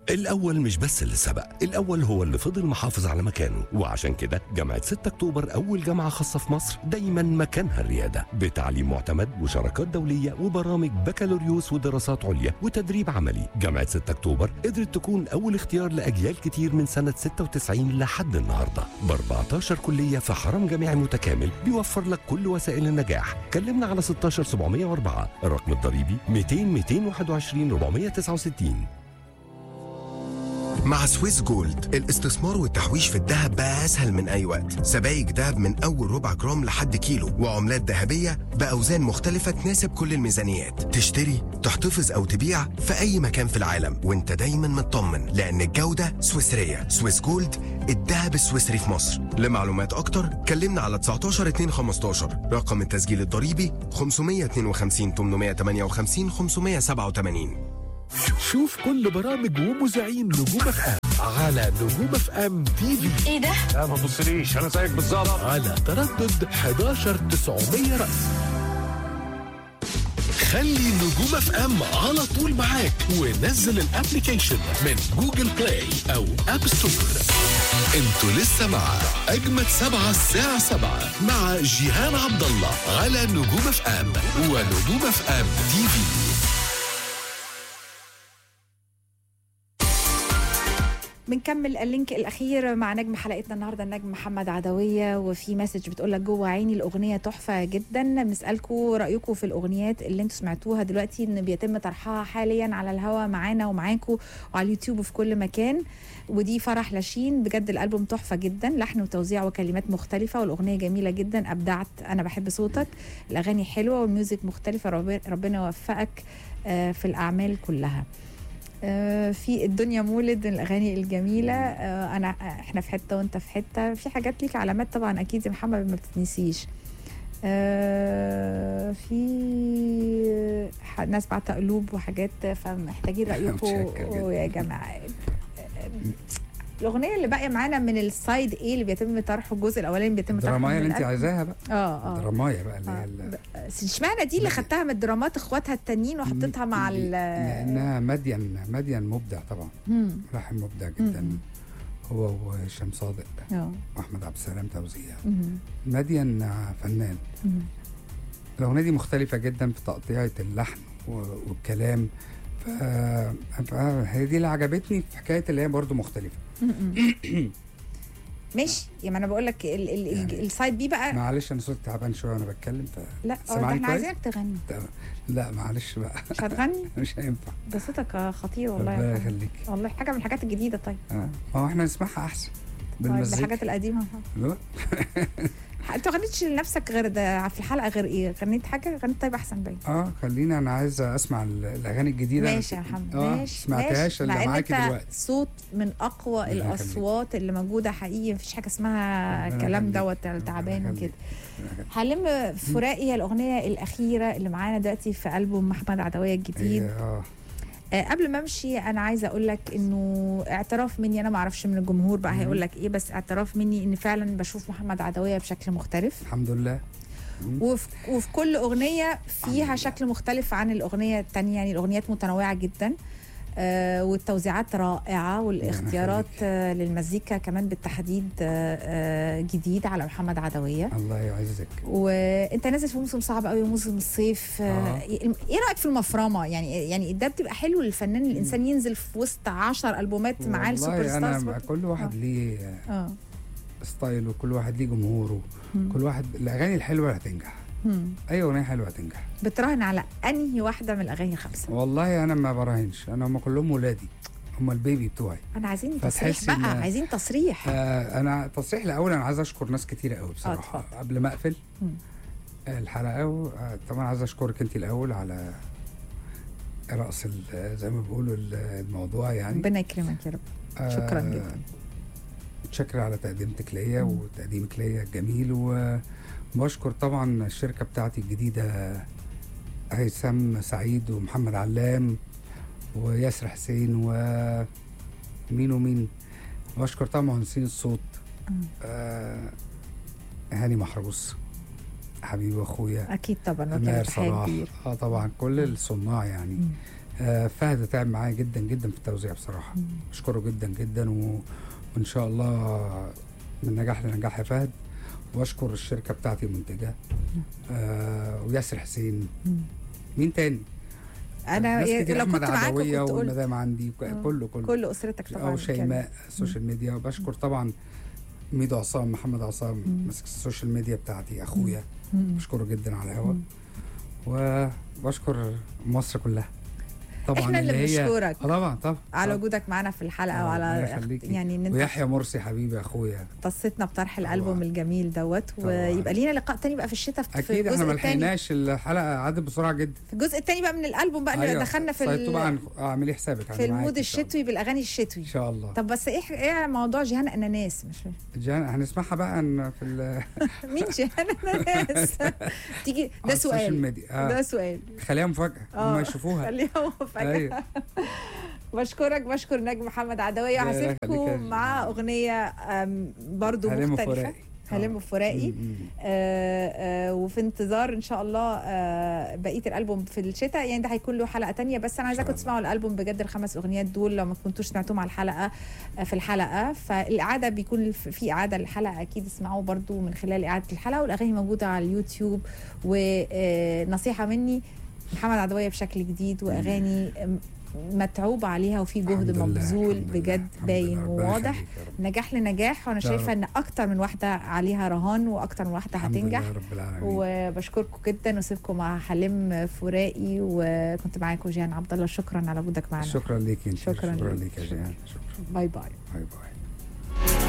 الأول مش بس اللي سبق الأول هو اللي فضل محافظ على مكانه وعشان كده جامعة 6 أكتوبر أول جامعة خاصة في مصر دايما مكانها الريادة بتعليم معتمد وشراكات دولية وبرامج بكالوريوس ودراسات عليا وتدريب عملي جامعة 6 أكتوبر قدرت تكون أول اختيار لأجيال كتير من سنة 96 لحد النهاردة ب 14 كلية في حرم جامعي متكامل بيوفر لك كل وسائل النجاح كلمنا على 16704 الرقم الضريبي 200 221 469 مع سويس جولد الاستثمار والتحويش في الذهب بقى اسهل من اي وقت سبائك ذهب من اول ربع جرام لحد كيلو وعملات ذهبيه باوزان مختلفه تناسب كل الميزانيات تشتري تحتفظ او تبيع في اي مكان في العالم وانت دايما مطمن لان الجوده سويسريه سويس جولد الذهب السويسري في مصر لمعلومات اكتر كلمنا على 19 2 15 رقم التسجيل الضريبي 552 858 587 شوف كل برامج ومذيعين نجوم اف ام على نجوم اف ام تي في ايه ده؟ لا ما تبصليش انا زيك بالظبط على تردد 11900 رأس خلي نجوم اف ام على طول معاك ونزل الابليكيشن من جوجل بلاي او اب ستور انتوا لسه مع اجمد سبعة الساعة سبعة مع جيهان عبد الله على نجوم اف ام ونجوم اف ام تي في بنكمل اللينك الاخير مع نجم حلقتنا النهارده النجم محمد عدويه وفي مسج بتقول لك جوه عيني الاغنيه تحفه جدا بنسالكم رايكم في الاغنيات اللي انتم سمعتوها دلوقتي ان بيتم طرحها حاليا على الهوا معانا ومعاكم وعلى اليوتيوب وفي كل مكان ودي فرح لاشين بجد الالبوم تحفه جدا لحن وتوزيع وكلمات مختلفه والاغنيه جميله جدا ابدعت انا بحب صوتك الاغاني حلوه والميوزك مختلفه رب- ربنا يوفقك آه، في الاعمال كلها آه، في الدنيا مولد من الاغاني الجميله آه، انا احنا في حته وانت في حته في حاجات ليك علامات طبعا اكيد يا محمد ما بتتنسيش آه، في ح- ناس بعت قلوب وحاجات فمحتاجين رايكم متشكر جدا. يا جماعه الاغنيه اللي باقيه معانا من السايد ايه اللي بيتم طرحه الجزء الاولاني بيتم طرحه الدرامايه من اللي انت الألبوم. عايزاها بقى اه اه الدرامايه بقى اللي هي آه. ال- بس اشمعنى دي اللي خدتها من الدرامات اخواتها التانيين وحطيتها مع ال لانها مدين مدين مبدع طبعا مم. ملحن مبدع جدا مم. هو وهشام صادق اه واحمد عبد السلام توزيع مم. مدين فنان مم. الاغنيه دي مختلفه جدا في تقطيعه اللحن و- والكلام ف... فهي دي اللي عجبتني في حكايه اللي هي برضو مختلفه ماشي يعني انا بقول لك ال- ال- ال- يعني- السايد بي بقى معلش انا صوتي تعبان شويه وانا بتكلم ف لا آه، ده سامعني احنا كويس؟ عايزينك تغني تمام. لا معلش بقى مش هتغني مش هينفع ده صوتك آه، خطير والله ربنا يا محمد. يخليك والله حاجه من الحاجات الجديده طيب اه ما هو احنا نسمعها احسن طيب بالمزيكا الحاجات القديمه لا، انت ما غنيتش لنفسك غير ده في الحلقه غير ايه غنيت حاجه غنيت طيب احسن باين اه خلينا انا عايز اسمع ال- الاغاني الجديده ماشي يا محمد اه ماشي سمعتهاش ماشي. مع اللي ان معاكي انت دلوقتي صوت من اقوى ربنا يخليك. الاصوات اللي موجوده حقيقي مفيش حاجه اسمها ربنا كلام يخليك. دوت ربنا تعبان يخليك. وكده هلم فراقي هي الاغنيه الاخيره اللي معانا دلوقتي في البوم محمد عدويه الجديد هي- اه آه، قبل ما امشي انا عايزه اقول لك انه اعتراف مني انا ما اعرفش من الجمهور بقى هيقول لك ايه بس اعتراف مني ان فعلا بشوف محمد عدويه بشكل مختلف الحمد لله وفي, وفي كل اغنيه فيها شكل مختلف عن الاغنيه التانية يعني الاغنيات متنوعه جدا آه والتوزيعات رائعه والاختيارات آه للمزيكا كمان بالتحديد آه آه جديد على محمد عدويه الله يعزك وانت نازل في موسم صعب قوي موسم الصيف آه. آه. ايه رايك في المفرمه يعني يعني ده بتبقى حلو للفنان الانسان ينزل في وسط 10 البومات مع السوبر والله ستارز انا برضه؟ كل واحد آه. ليه اه ستايل وكل واحد ليه جمهوره مم. كل واحد الاغاني الحلوه هتنجح مم. اي اغنيه حلوه هتنجح بتراهن على انهي واحده من الاغاني الخمسه والله انا ما براهنش انا هم كلهم ولادي هم البيبي بتوعي انا عايزين تصريح فتحسي بقى إن- عايزين تصريح آه انا تصريح الاول انا عايز اشكر ناس كتيره قوي بصراحه اتفضل. قبل ما اقفل مم. آه، الحلقه و- آه، طبعا عايز اشكرك انت الاول على راس ال- زي ما بيقولوا ال- الموضوع يعني ربنا يكرمك يا رب شكراً جداً. متشكر على تقديمتك ليا مم. وتقديمك ليا الجميل وبشكر طبعا الشركه بتاعتي الجديده هيثم سعيد ومحمد علام وياسر حسين ومين ومين بشكر طبعا مهندسين الصوت مم. آه هاني محروس حبيبي واخويا اكيد طبعا ماهر وكانت تحيه صلاح كبير اه طبعا كل الصناع يعني مم. آه، فهد تعب معايا جدا جدا في التوزيع بصراحه بشكره جدا جدا و... وان شاء الله من نجاح لنجاح يا فهد واشكر الشركه بتاعتي المنتجه آه وياسر حسين مين تاني انا ناس كتير لو احمد كنت معاك عدويه كنت قلت والمدام عندي ك- آه. كله كله كل اسرتك طبعا او شيماء السوشيال ميديا وبشكر طبعا ميدو عصام محمد عصام ماسك السوشيال ميديا بتاعتي اخويا مم. بشكره جدا على الهوا وبشكر مصر كلها طبعا احنا اللي هي بنشكرك آه طبعا طبعا على طبعاً. وجودك معانا في الحلقه آه، وعلى ربنا يخليكي. يعني ان انت ويحيى مرسي حبيبي اخويا اختصتنا بطرح طبعاً. الالبوم الجميل دوت طبعاً. ويبقى لينا لقاء تاني بقى في الشتاء في اكيد الجزء احنا ما التاني لحقناش الحلقه عدت بسرعه جدا في الجزء التاني بقى من الالبوم بقى أيوة. دخلنا في طيب طبعا ال... آه، اعملي حسابك في أنا معاكي المود إن شاء الله. الشتوي بالاغاني الشتوي ان شاء الله طب بس ايه ايه موضوع جيهان اناناس مش جان هنسمعها بقى إن في ال- مين جيهان اناناس تيجي على ده السوشيال سؤال ميديا ده آه. سؤال خليها مفاجاه آه. هم يشوفوها خليها مفاجأة ايوه بشكرك بشكر نجم محمد عدوية لا، يخليك يا وهسيبكم جماعة. مع أغنية أم، برضو هلم مختلفة فراقي. هلم آه. فراقي م- م. آه آه وفي انتظار ان شاء الله آه بقيه الالبوم في الشتاء يعني ده هيكون له حلقه تانية بس انا عايزاكم الله. تسمعوا الالبوم بجد الخمس اغنيات دول لو ما كنتوش سمعتوهم على الحلقه آه في الحلقه فالاعاده بيكون في في اعاده للحلقه اكيد اسمعوه برضو من خلال اعاده الحلقه والاغاني موجوده على اليوتيوب ونصيحه مني محمد عدويه بشكل جديد واغاني متعوب عليها وفي جهد الحمد لله، مبذول الحمد لله، بجد الحمد باين لله، ربنا وواضح يخليك يا رب. نجاح لنجاح وانا يا شايفه رب. ان اكتر من واحده عليها رهان واكتر من واحده الحمد هتنجح لله رب العالمين وبشكركم جدا واسيبكم مع حليم فورائي وكنت معاكم جيهان عبد الله شكرا على وجودك معنا شكرا ليك انت شكراً شكرا ليك. ليك يا جيهان شكرا باي باي باي باي